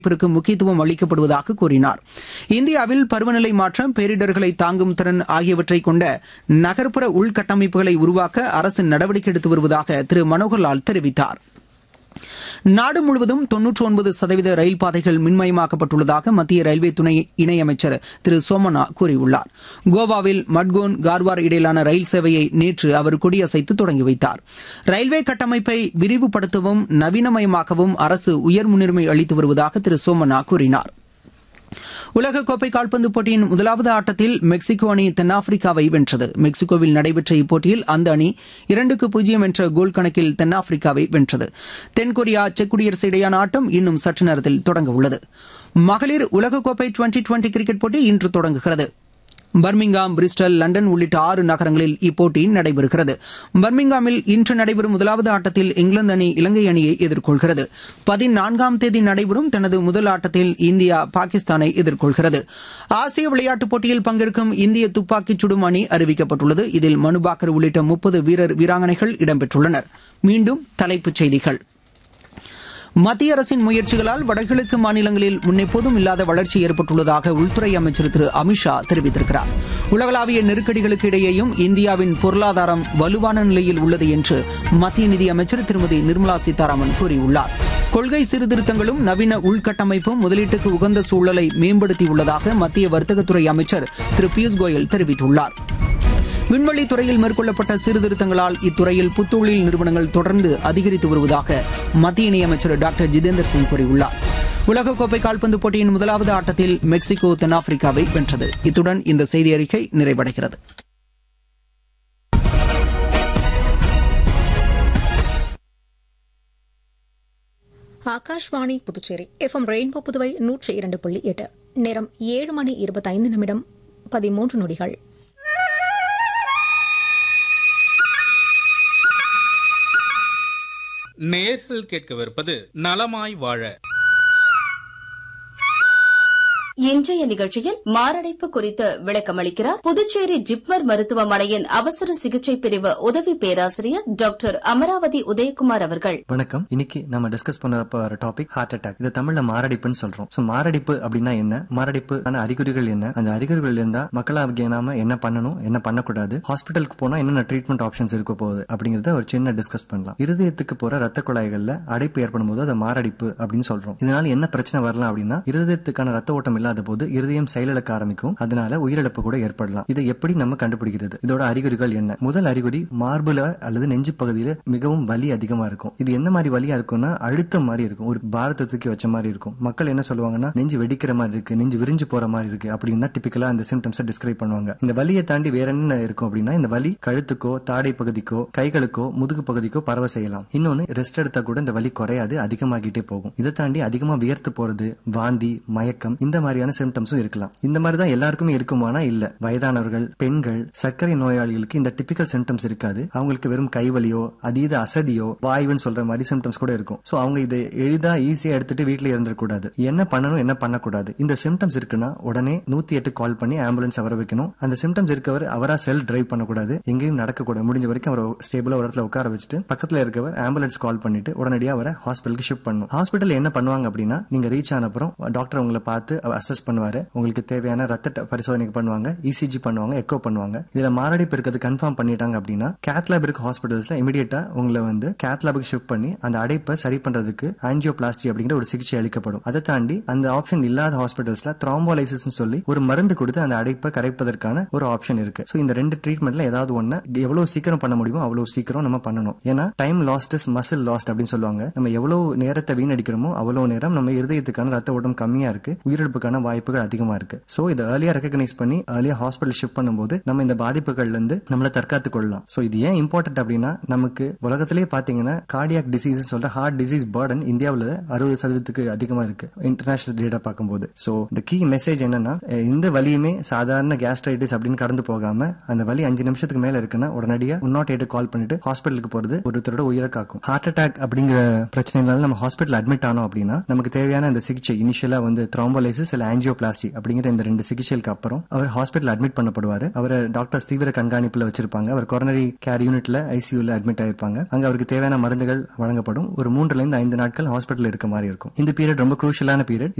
பிற்கு முக்கியத்துவம் அளிக்கப்படுவதாக கூறினார் இந்தியாவில் பருவநிலை மாற்றம் பேரிடர்களை தாங்கும் திறன் ஆகியவற்றை கொண்ட நகர்ப்புற உள்கட்டமைப்புகளை உருவாக்க அரசு நடவடிக்கை எடுத்து வருவதாக திரு மனோகர்லால் தெரிவித்தார் நாடு முழுவதும் தொன்னூற்றி ஒன்பது சதவீத ரயில் பாதைகள் மின்மயமாக்கப்பட்டுள்ளதாக மத்திய ரயில்வே துணை இணையமைச்சர் திரு சோமனா கூறியுள்ளார் கோவாவில் மட்கோன் கார்வார் இடையிலான ரயில் சேவையை நேற்று அவர் கொடியசைத்து தொடங்கி வைத்தார் ரயில்வே கட்டமைப்பை விரிவுபடுத்தவும் நவீனமயமாக்கவும் அரசு உயர் முன்னுரிமை அளித்து வருவதாக திரு சோமனா கூறினார் உலகக்கோப்பை கால்பந்து போட்டியின் முதலாவது ஆட்டத்தில் மெக்சிகோ அணி தென்னாப்பிரிக்காவை வென்றது மெக்சிகோவில் நடைபெற்ற இப்போட்டியில் அந்த அணி இரண்டுக்கு பூஜ்ஜியம் என்ற கோல் கணக்கில் தென்னாப்பிரிக்காவை வென்றது தென்கொரியா செக் குடியரசு இடையான ஆட்டம் இன்னும் சற்று நேரத்தில் தொடங்க உள்ளது மகளிர் உலகக்கோப்பை டுவெண்டி டுவெண்டி கிரிக்கெட் போட்டி இன்று தொடங்குகிறது பர்மிங்காம் பிரிஸ்டல் லண்டன் உள்ளிட்ட ஆறு நகரங்களில் இப்போட்டி நடைபெறுகிறது பர்மிங்காமில் இன்று நடைபெறும் முதலாவது ஆட்டத்தில் இங்கிலாந்து அணி இலங்கை அணியை எதிர்கொள்கிறது பதினான்காம் தேதி நடைபெறும் தனது முதல் ஆட்டத்தில் இந்தியா பாகிஸ்தானை எதிர்கொள்கிறது ஆசிய விளையாட்டுப் போட்டியில் பங்கேற்கும் இந்திய துப்பாக்கிச் சுடும் அணி அறிவிக்கப்பட்டுள்ளது இதில் மனுபாக்கர் உள்ளிட்ட முப்பது வீரர் வீராங்கனைகள் இடம்பெற்றுள்ளனர் மீண்டும் தலைப்புச் செய்திகள் மத்திய அரசின் முயற்சிகளால் வடகிழக்கு மாநிலங்களில் முன்னெப்போதும் இல்லாத வளர்ச்சி ஏற்பட்டுள்ளதாக உள்துறை அமைச்சர் திரு அமித்ஷா தெரிவித்திருக்கிறார் உலகளாவிய நெருக்கடிகளுக்கு இடையேயும் இந்தியாவின் பொருளாதாரம் வலுவான நிலையில் உள்ளது என்று மத்திய நிதி அமைச்சர் திருமதி நிர்மலா சீதாராமன் கூறியுள்ளார் கொள்கை சீர்திருத்தங்களும் நவீன உள்கட்டமைப்பும் முதலீட்டுக்கு உகந்த சூழலை மேம்படுத்தியுள்ளதாக மத்திய வர்த்தகத்துறை அமைச்சர் திரு பியூஷ் கோயல் தெரிவித்துள்ளார் விண்வெளி துறையில் மேற்கொள்ளப்பட்ட சீர்திருத்தங்களால் இத்துறையில் புத்தொழில் நிறுவனங்கள் தொடர்ந்து அதிகரித்து வருவதாக மத்திய இணையமைச்சர் டாக்டர் ஜிதேந்தர் சிங் கூறியுள்ளார் உலகக்கோப்பை கால்பந்து போட்டியின் முதலாவது ஆட்டத்தில் மெக்சிகோ தென்னாப்பிரிக்காவை வென்றது இத்துடன் இந்த செய்தி அறிக்கை நிறைவடைகிறது ஆகாஷ்வாணி புதுச்சேரி எஃப்எம் ரெயின்போ புதுவை நூற்றி இரண்டு புள்ளி எட்டு நேரம் ஏழு மணி இருபத்தைந்து நிமிடம் பதிமூன்று நொடிகள் நேர்கள் கேட்கவிருப்பது நலமாய் வாழ இன்றைய நிகழ்ச்சியில் மாரடைப்பு குறித்து விளக்கமளிக்கிறார் புதுச்சேரி ஜிப்மர் மருத்துவமனையின் அவசர சிகிச்சை பிரிவு உதவி பேராசிரியர் டாக்டர் அமராவதி உதயகுமார் அவர்கள் வணக்கம் இன்னைக்கு நம்ம டிஸ்கஸ் பண்ண போற டாபிக் ஹார்ட் அட்டாக் இது தமிழ்ல மாரடைப்புன்னு சொல்றோம் சோ மாரடைப்பு அப்படின்னா என்ன மாரடைப்பு அறிகுறிகள் என்ன அந்த அறிகுறிகள் இருந்தா மக்களாகிய நாம என்ன பண்ணணும் என்ன பண்ணக்கூடாது ஹாஸ்பிட்டலுக்கு போனா என்னென்ன ட்ரீட்மெண்ட் ஆப்ஷன்ஸ் இருக்க போகுது அப்படிங்கறத ஒரு சின்ன டிஸ்கஸ் பண்ணலாம் இருதயத்துக்கு போற ரத்த குழாய்கள்ல அடைப்பு ஏற்படும் போது அதை மாரடைப்பு அப்படின்னு சொல்றோம் இதனால என்ன பிரச்சனை வரலாம் அப்படின்னா இருதயத்துக்கான ரத்த ஓட்டம் இல்லாத போது இருதயம் செயலிழக்க ஆரம்பிக்கும் அதனால உயிரிழப்பு கூட ஏற்படலாம் இதை எப்படி நம்ம கண்டுபிடிக்கிறது இதோட அறிகுறிகள் என்ன முதல் அறிகுறி மார்புல அல்லது நெஞ்சு பகுதியில மிகவும் வலி அதிகமா இருக்கும் இது எந்த மாதிரி வலியா இருக்கும்னா அழுத்தம் மாதிரி இருக்கும் ஒரு பாரத்தை தூக்கி வச்ச மாதிரி இருக்கும் மக்கள் என்ன சொல்லுவாங்கன்னா நெஞ்சு வெடிக்கிற மாதிரி இருக்கு நெஞ்சு விரிஞ்சு போற மாதிரி இருக்கு அப்படின்னு தான் டிபிக்கலா அந்த சிம்டம்ஸ் டிஸ்கிரைப் பண்ணுவாங்க இந்த வலியை தாண்டி வேற என்ன இருக்கும் அப்படின்னா இந்த வலி கழுத்துக்கோ தாடை பகுதிக்கோ கைகளுக்கோ முதுகு பகுதிக்கோ பரவ செய்யலாம் இன்னொன்னு ரெஸ்ட் எடுத்தா கூட இந்த வலி குறையாது அதிகமாகிட்டே போகும் இதை தாண்டி அதிகமா வியர்த்து போறது வாந்தி மயக்கம் இந்த மாதிரியான சிம்டம்ஸும் இருக்கலாம் இந்த மாதிரி தான் எல்லாருக்குமே இருக்குமானா இல்ல வயதானவர்கள் பெண்கள் சர்க்கரை நோயாளிகளுக்கு இந்த டிபிக்கல் சிம்டம்ஸ் இருக்காது அவங்களுக்கு வெறும் கைவலியோ அதீத அசதியோ வாய்வுன்னு சொல்ற மாதிரி சிம்டம்ஸ் கூட இருக்கும் சோ அவங்க இதை எளிதா ஈஸியா எடுத்துட்டு வீட்டுல இருந்துடக்கூடாது என்ன பண்ணணும் என்ன பண்ணக்கூடாது இந்த சிம்டம்ஸ் இருக்குன்னா உடனே நூத்தி எட்டு கால் பண்ணி ஆம்புலன்ஸ் வர வைக்கணும் அந்த சிம்டம்ஸ் இருக்கவர் அவரா செல் டிரைவ் பண்ணக்கூடாது எங்கேயும் நடக்கக்கூடாது முடிஞ்ச வரைக்கும் அவர் ஸ்டேபிளா ஒரு இடத்துல உட்கார வச்சுட்டு பக்கத்துல இருக்கவர் ஆம்புலன்ஸ் கால் பண்ணிட்டு உடனடியாக அவரை ஹாஸ்பிட்டலுக்கு ஷிஃப்ட் பண்ணணும் ஹாஸ்பிட்டல் என்ன பண்ணுவாங்க அப்படின்னா நீங்க ரீச் ஆன அப்புறம் டாக்டர் உங்களை பார்த்து அசஸ் பண்ணுவாரு உங்களுக்கு தேவையான ரத்த பரிசோதனை பண்ணுவாங்க இசிஜி பண்ணுவாங்க எக்கோ பண்ணுவாங்க இதுல மாரடைப்பு இருக்கிறது கன்ஃபார்ம் பண்ணிட்டாங்க அப்படின்னா கேத்லாப் இருக்க ஹாஸ்பிட்டல்ஸ்ல இமீடியட்டா உங்களை வந்து கேத்லாபுக்கு ஷிஃப்ட் பண்ணி அந்த அடைப்பை சரி பண்றதுக்கு ஆன்ஜியோபிளாஸ்டி அப்படிங்கிற ஒரு சிகிச்சை அளிக்கப்படும் அதை தாண்டி அந்த ஆப்ஷன் இல்லாத ஹாஸ்பிட்டல்ஸ்ல த்ராம்போலைசிஸ் சொல்லி ஒரு மருந்து கொடுத்து அந்த அடைப்பை கரைப்பதற்கான ஒரு ஆப்ஷன் இருக்கு ஸோ இந்த ரெண்டு ட்ரீட்மெண்ட்ல ஏதாவது ஒண்ணு எவ்வளவு சீக்கிரம் பண்ண முடியுமோ அவ்வளவு சீக்கிரம் நம்ம பண்ணணும் ஏன்னா time lost is muscle lost அப்படின்னு சொல்லுவாங்க நம்ம எவ்வளவு நேரத்தை வீணடிக்கிறோமோ அவ்வளவு நேரம் நம்ம இருதயத்துக்கான ரத்த ஓட்டம் கம்மியா இருக்கு உயிரிழப்புக்கான வாய்ப்புகள் அதிகமா இருக்கு சோ இதை ஏர்லியா ரெகனைஸ் பண்ணி ஏர்லியா ஹாஸ்பிட்டல் ஷிஃப்ட் பண்ணும்போது நம்ம இந்த பாதிப்புகள்ல இருந்து நம்மளை தற்காத்து கொள்ளலாம் சோ இது ஏன் இம்பார்ட்டன்ட் அப்படின்னா நமக்கு உலகத்திலேயே பாத்தீங்கன்னா கார்டியாக் டிசீஸ் சொல்ற ஹார்ட் டிசீஸ் பர்டன் இந்தியாவில் அறுபது சதவீதத்துக்கு அதிகமா இருக்கு இன்டர்நேஷனல் டேட்டா பார்க்கும்போது சோ இந்த கீ மெசேஜ் என்னன்னா இந்த வலியுமே சாதாரண கேஸ்ட்ரைட்டிஸ் அப்படின்னு கடந்து போகாம அந்த வலி அஞ்சு நிமிஷத்துக்கு மேல இருக்குன்னா உடனடியா ஒன் நாட் எயிட் கால் பண்ணிட்டு ஹாஸ்பிட்டலுக்கு போறது ஒருத்தரோட உயிரை காக்கும் ஹார்ட் அட்டாக் அப்படிங்கிற பிரச்சனைனால நம்ம ஹாஸ்பிட்டல் அட்மிட் ஆனோம் அப்படின்னா நமக்கு தேவையான அந்த சிகிச்சை இனிஷியலா வந்து த்ராம்போலைசிஸ் இல்ல இல்ல ஆஞ்சியோபிளாஸ்டி அப்படிங்கிற இந்த ரெண்டு சிகிச்சைகளுக்கு அப்புறம் அவர் ஹாஸ்பிட்டல் அட்மிட் பண்ணப்படுவாரு அவரை டாக்டர்ஸ் தீவிர கண்காணிப்புல வச்சிருப்பாங்க அவர் கொரோனரி கேர் யூனிட்ல ஐசியூல அட்மிட் ஆயிருப்பாங்க அங்க அவருக்கு தேவையான மருந்துகள் வழங்கப்படும் ஒரு மூன்றுல இருந்து ஐந்து நாட்கள் ஹாஸ்பிட்டல் இருக்க மாதிரி இருக்கும் இந்த பீரியட் ரொம்ப குரூஷியலான பீரியட்